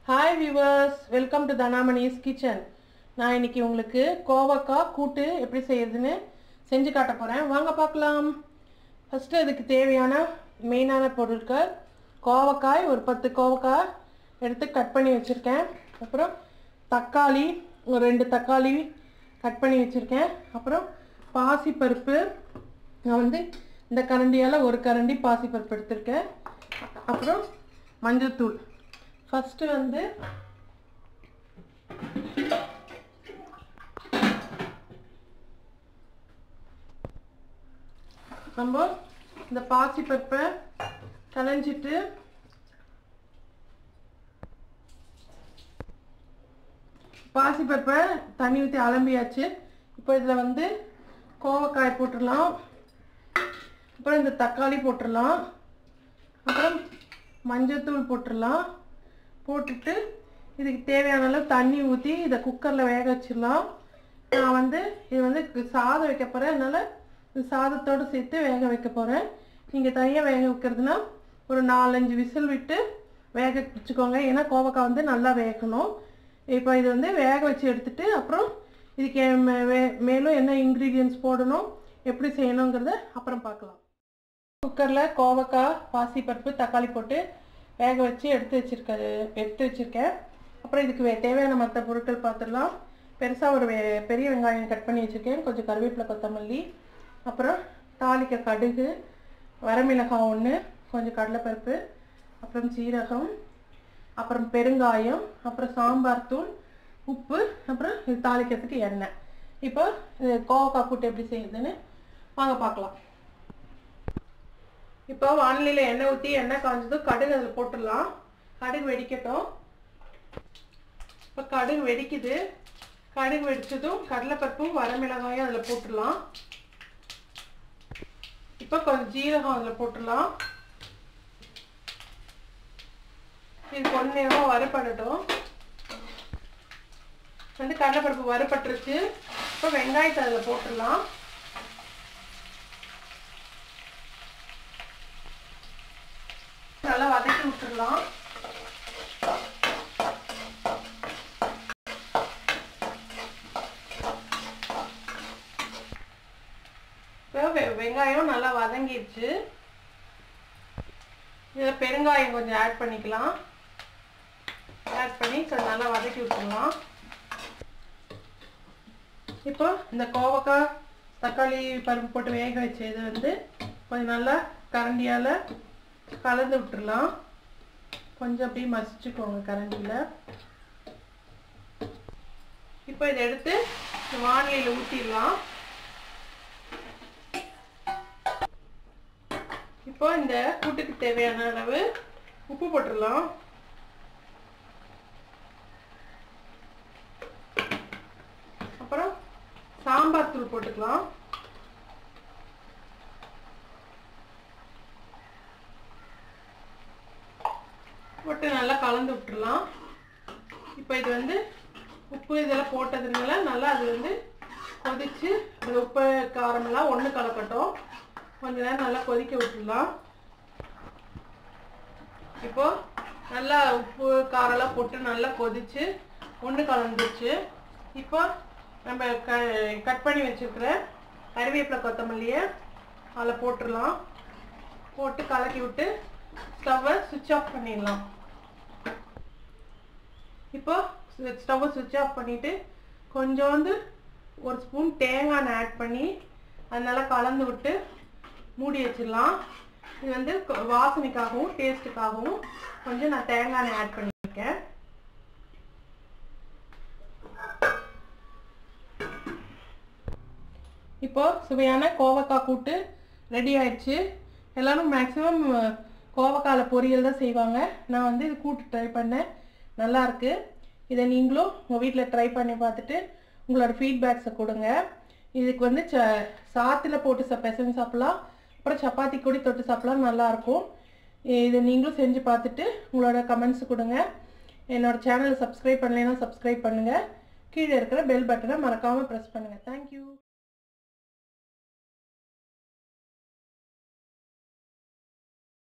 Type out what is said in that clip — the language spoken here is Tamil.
hi viewers welcome to Dhanamani's kitchen நான் இன்னைக்கு உங்களுக்கு கோவக்காய் கூட்டு எப்படி செய்யறதுன்னு செஞ்சு காட்ட போகிறேன் வாங்க பார்க்கலாம் ஃபஸ்ட்டு அதுக்கு தேவையான மெயினான பொருட்கள் கோவக்காய் ஒரு பத்து கோவக்காய் எடுத்து கட் பண்ணி வச்சுருக்கேன் அப்புறம் தக்காளி ஒரு ரெண்டு தக்காளி கட் பண்ணி வச்சுருக்கேன் அப்புறம் பாசிப்பருப்பு நான் வந்து இந்த கரண்டியால் ஒரு கரண்டி பாசிப்பருப்பு எடுத்திருக்கேன் அப்புறம் மஞ்சள்தூள் ஃபஸ்ட்டு வந்து நம்ம இந்த பாசிப்பருப்பை கலைஞ்சிட்டு பாசிப்பருப்பை தண்ணி ஊற்றி அலம்பியாச்சு இப்போ இதில் வந்து கோவக்காய் போட்டுடலாம் அப்புறம் இந்த தக்காளி போட்டுடலாம் அப்புறம் மஞ்சத்தூள் போட்டுடலாம் போட்டுட்டு இதுக்கு தேவையான அளவு தண்ணி ஊற்றி இதை குக்கரில் வேக வச்சிடலாம் நான் வந்து இது வந்து சாதம் வைக்க போகிறேன் அதனால் இந்த சாதத்தோடு சேர்த்து வேக வைக்க போகிறேன் நீங்கள் தனியாக வேக வைக்கிறதுனா ஒரு நாலஞ்சு விசில் விட்டு வேக வச்சுக்கோங்க ஏன்னா கோவக்காய் வந்து நல்லா வேகணும் இப்போ இது வந்து வேக வச்சு எடுத்துட்டு அப்புறம் இதுக்கு மே- வே- மேலும் என்ன இன்க்ரீடியன்ஸ் போடணும் எப்படி செய்யணுங்கிறத அப்புறம் பார்க்கலாம் குக்கரில் கோவக்காய் பாசிப்பருப்பு தக்காளி போட்டு வேக வச்சு எடுத்து வச்சிருக்காரு எடுத்து வச்சுருக்கேன் அப்புறம் இதுக்கு வே- தேவையான மற்ற பொருட்கள் பார்த்துடலாம் பெருசாக ஒரு வே- பெரிய வெங்காயம் கட் பண்ணி வச்சுருக்கேன் கொஞ்சம் கருவேப்பிலை கொத்தமல்லி அப்புறம் தாளிக்க கடுகு வரமிளகாய் ஒன்று கொஞ்சம் கடலைப்பருப்பு அப்புறம் சீரகம் அப்புறம் பெருங்காயம் அப்புறம் சாம்பார் தூள் உப்பு அப்புறம் இது தாளிக்கிறதுக்கு எண்ணெய் இப்போ இது கோவக்காய் கூட்டு எப்படி செய்யுதுன்னு வாங்க பார்க்கலாம் இப்போ வானிலையில் எண்ணெய் ஊற்றி எண்ணெய் காய்ஞ்சதும் கடுகு அதில் போட்டுடலாம் கடுகு வெடிக்கட்டும் இப்போ கடுகு வெடிக்குது கடுகு வெடிச்சதும் கடலைப்பருப்பும் வரமிளகாயும் அதில் போட்டுடலாம் இப்போ கொஞ்சம் ஜீரகம் அதில் போட்டுடலாம் இது கொஞ்ச நேரமாக வறுபடட்டும் வந்து கடலைப்பருப்பு வறுபட்டுருச்சு இப்போ வெங்காயத்தை அதில் போட்டுடலாம் நல்லா வதக்கி விட்டுடலாம் இப்போ வெ- வெங்காயம் நல்லா வதங்கிடுச்சு இதில் பெருங்காயம் கொஞ்சம் ஆட் பண்ணிக்கலாம் ஆட் பண்ணி கொஞ்சம் நல்லா வதக்கி விட்டுடலாம் இப்போ இந்த கோவக்காய் தக்காளி பருப்பு போட்டு வேக வச்ச இது வந்து கொஞ்சம் நல்லா கரண்டியால் கலந்து விட்டுறலாம் கொஞ்சம் அப்படியே மசிச்சுக்கோங்க கரண்டியில் இப்போ இதை எடுத்து வானிலையில் ஊற்றிடலாம் இப்போ இந்த கூட்டுக்கு தேவையான அளவு உப்பு போட்டுடலாம் அப்புறம் சாம்பார் தூள் போட்டுக்கலாம் போட்டு நல்லா கலந்து விட்டுறலாம் இப்போ இது வந்து உப்பு இதெல்லாம் போட்டதுனால நல்லா அது வந்து கொதிச்சு அந்த உப்பு காரமெல்லாம் ஒன்று கலக்கட்டும் கொஞ்ச நேரம் நல்லா கொதிக்க விட்டுடலாம் இப்போ நல்லா உப்பு காரெல்லாம் போட்டு நல்லா கொதிச்சு ஒன்று கலந்துச்சு இப்போ நம்ம க கட் பண்ணி வச்சுருக்கிற கறிவேப்பிலை கொத்தமல்லியை அதில் போட்டுடலாம் போட்டு கலக்கி விட்டு ஸ்டவ்வை சுவிட்ச் ஆஃப் பண்ணிடலாம் இப்போ ஸ்டவ்வை சுவிட்ச் ஆஃப் பண்ணிவிட்டு கொஞ்சோண்டு ஒரு ஸ்பூன் தேங்காய் எண்ணெய் ஆட் பண்ணி அது நல்லா கலந்து விட்டு மூடி வச்சிடலாம் இது வந்து கொ- வாசனைக்காகவும் டேஸ்ட்டுக்காகவும் கொஞ்சம் நான் தேங்காய் எண்ணெய் ஆட் பண்ணியிருக்கேன் இப்போ சுவையான கோவக்காய் கூட்டு ரெடி ஆயிடுச்சு எல்லாரும் மேக்ஸிமம் கோவக்காயில் பொரியல் தான் செய்வாங்க நான் வந்து இது கூட்டு ட்ரை பண்ணேன் நல்லா இருக்கு இதை நீங்களும் உங்கள் வீட்டில் ட்ரை பண்ணி பார்த்துட்டு உங்களோட ஃபீட்பேக்ஸை கொடுங்க இதுக்கு வந்து ச சாத்தில் போட்டு ச பிசைஞ்சு சாப்பிட்லாம் அப்புறம் சப்பாத்தி கூட தொட்டு சாப்பிட்லாம் நல்லாயிருக்கும் இதை நீங்களும் செஞ்சு பார்த்துட்டு உங்களோட கமெண்ட்ஸ் கொடுங்க என்னோட சேனலை சப்ஸ்கிரைப் பண்ணலைன்னா சப்ஸ்கிரைப் பண்ணுங்கள் கீழே இருக்கிற பெல் பட்டனை மறக்காமல் ப்ரெஸ் பண்ணுங்கள் தேங்க்யூ